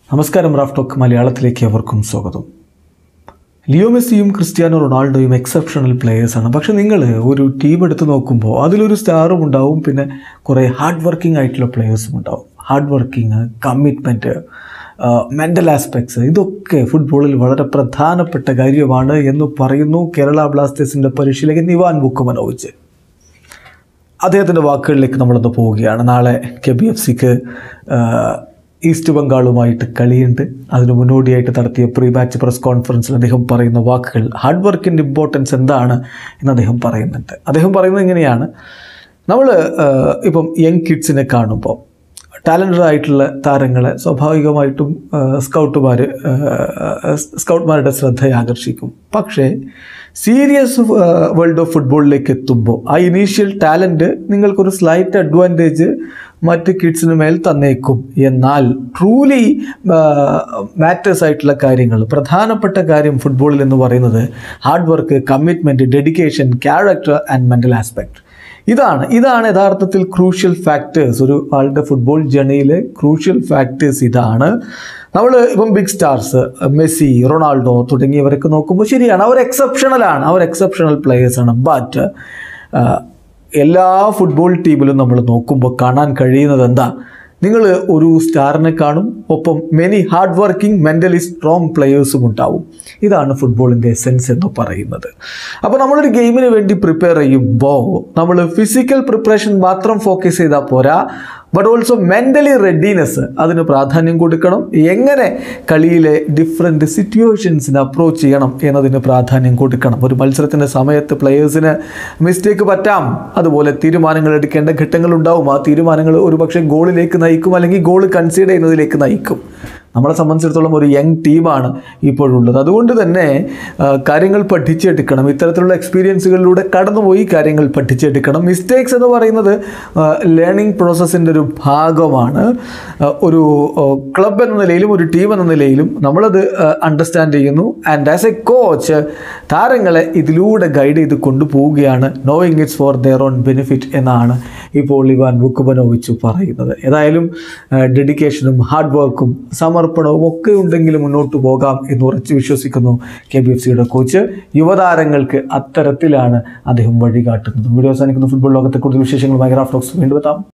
നമസ്കാരം Raf talk മലയാളത്തിലേക്ക് അവർക്കും സ്വാഗതം ലിയോ മെസ്സിയും ക്രിസ്ത്യാനോ റൊണാൾഡോയും എക്സെപ്ഷണൽ പ്ലെയേഴ്സാണ് പക്ഷെ നിങ്ങൾ ഒരു ടീം എടുത്ത് നോക്കുമ്പോൾ അതിലൊരു സ്റ്റാറും ഉണ്ടാവും പിന്നെ കുറേ ഹാർഡ് വർക്കിംഗ് ആയിട്ടുള്ള പ്ലെയേഴ്സും ഉണ്ടാവും hard working commitment mental aspects ഇതൊക്കെ ഫുട്ബോളിൽ വളരെ പ്രധാനപ്പെട്ട കാര്യമാണ് എന്ന് പറയുന്നു കേരള ബ്ലാസ്റ്റേഴ്സിൻ്റെ പരിശീലകൻ ഇവാൻ ബുക്കുമനോവിച്ച് അദ്ദേഹത്തിൻ്റെ വാക്കുകളിലേക്ക് നമ്മളൊന്ന് പോവുകയാണ് നാളെ കെ ബി എഫ് സിക്ക് ഈസ്റ്റ് ബംഗാളുമായിട്ട് കളിയുണ്ട് അതിന് മുന്നോടിയായിട്ട് നടത്തിയ പ്രീ മാച്ച് പ്രസ് കോൺഫറൻസിൽ അദ്ദേഹം പറയുന്ന വാക്കുകൾ ഹാർഡ് വർക്കിൻ്റെ ഇമ്പോർട്ടൻസ് എന്താണ് എന്ന് അദ്ദേഹം പറയുന്നുണ്ട് അദ്ദേഹം പറയുന്നത് ഇങ്ങനെയാണ് നമ്മൾ ഇപ്പം യങ് കിഡ്സിനെ കാണുമ്പോൾ ടാലൻറ്റഡ് ആയിട്ടുള്ള താരങ്ങളെ സ്വാഭാവികമായിട്ടും സ്കൗട്ടുമാർ സ്കൗട്ട്മാരുടെ ശ്രദ്ധയെ ആകർഷിക്കും പക്ഷേ സീരിയസ് വേൾഡ് ഓഫ് ഫുട്ബോളിലേക്ക് എത്തുമ്പോൾ ആ ഇനീഷ്യൽ ടാലൻറ്റ് നിങ്ങൾക്കൊരു സ്ലൈറ്റ് അഡ്വാൻറ്റേജ് മറ്റ് കിഡ്സിന് മേൽ തന്നേക്കും എന്നാൽ ട്രൂലി മാറ്റേഴ്സ് ആയിട്ടുള്ള കാര്യങ്ങൾ പ്രധാനപ്പെട്ട കാര്യം ഫുട്ബോളിൽ എന്ന് പറയുന്നത് hard work commitment dedication character and mental aspect ഇതാണ് ഇതാണ് യഥാർത്ഥത്തിൽ ക്രൂഷ്യൽ ഫാക്ടേഴ്സ് ഒരു ആളുടെ ഫുട്ബോൾ ജേണിയിലെ ക്രൂഷ്യൽ ഫാക്ടേഴ്സ് ഇതാണ് നമ്മൾ ഇപ്പം ബിഗ് സ്റ്റാർസ് മെസ്സി റൊണാൾഡോ തുടങ്ങിയവരൊക്കെ നോക്കുമ്പോൾ ശരിയാണ് അവർ എക്സെപ്ഷണലാണ് അവർ എക്സെപ്ഷണൽ പ്ലെയേഴ്സാണ് ബട്ട് എല്ലാ ഫുട്ബോൾ ടീമിലും നമ്മൾ നോക്കുമ്പോൾ കാണാൻ കഴിയുന്നത് എന്താ നിങ്ങൾ ഒരു സ്റ്റാറിനെ കാണും ഒപ്പം many hard working mentally strong പ്ലെയേഴ്സും ഉണ്ടാവും ഇതാണ് ഫുട്ബോളിൻ്റെ എസെൻസ് എന്ന് പറയുന്നത് അപ്പോൾ നമ്മളൊരു ഗെയിമിന് വേണ്ടി പ്രിപ്പയർ ചെയ്യുമ്പോൾ നമ്മൾ ഫിസിക്കൽ പ്രിപ്പറേഷൻ മാത്രം ഫോക്കസ് ചെയ്താൽ പോരാ ബട്ട് ഓൾസോ മെൻ്റലി റെഡിനെസ് അതിന് പ്രാധാന്യം കൊടുക്കണം എങ്ങനെ കളിയിലെ ഡിഫറെൻറ്റ് സിറ്റുവേഷൻസിന് അപ്രോച്ച് ചെയ്യണം എന്നതിന് പ്രാധാന്യം കൊടുക്കണം ഒരു മത്സരത്തിൻ്റെ സമയത്ത് പ്ലെയേഴ്സിന് മിസ്റ്റേക്ക് പറ്റാം അതുപോലെ തീരുമാനങ്ങൾ എടുക്കേണ്ട ഘട്ടങ്ങളുണ്ടാവും ആ തീരുമാനങ്ങൾ ഒരുപക്ഷെ ഗോളിലേക്ക് നയിക്കും അല്ലെങ്കിൽ ഗോൾ കൺസീഡ് ചെയ്യുന്നതിലേക്ക് നയിക്കും നമ്മളെ സംബന്ധിച്ചിടത്തോളം ഒരു യങ് ടീമാണ് ഇപ്പോഴുള്ളത് അതുകൊണ്ട് തന്നെ കാര്യങ്ങൾ പഠിച്ചെടുക്കണം ഇത്തരത്തിലുള്ള എക്സ്പീരിയൻസുകളിലൂടെ കടന്നുപോയി കാര്യങ്ങൾ പഠിച്ചെടുക്കണം മിസ്റ്റേക്സ് എന്ന് പറയുന്നത് ലേണിംഗ് പ്രോസസ്സിൻ്റെ ഒരു ഭാഗമാണ് ഒരു ക്ലബ് എന്ന നിലയിലും ഒരു ടീം എന്ന നിലയിലും നമ്മളത് അണ്ടർസ്റ്റാൻഡ് ചെയ്യുന്നു ആൻഡ് ആസ് എ കോച്ച് താരങ്ങളെ ഇതിലൂടെ ഗൈഡ് ചെയ്ത് കൊണ്ടുപോവുകയാണ് knowing it's for their own benefit എന്നാണ് ഇപ്പോൾ ഇവാൻ ബുക്കുബനോവിച്ച് പറയുന്നത് ഏതായാലും ഡെഡിക്കേഷനും ഹാർഡ് വർക്കും സമർപ്പണവും ഒക്കെ ഉണ്ടെങ്കിൽ മുന്നോട്ട് പോകാം എന്ന് ഉറച്ചു വിശ്വസിക്കുന്നു കെ ബി എഫ് സിയുടെ കോച്ച് യുവതാരങ്ങൾക്ക് അത്തരത്തിലാണ് അദ്ദേഹം വഴികാട്ടുന്നത് വീഡിയോ അവസാനിക്കുന്ന ഫുട്ബോൾ ലോകത്തെ കൂടുതൽ വിശേഷങ്ങളുമായി ഗ്രാഫ്റ്റോക്സ് വീണ്ടും എത്താം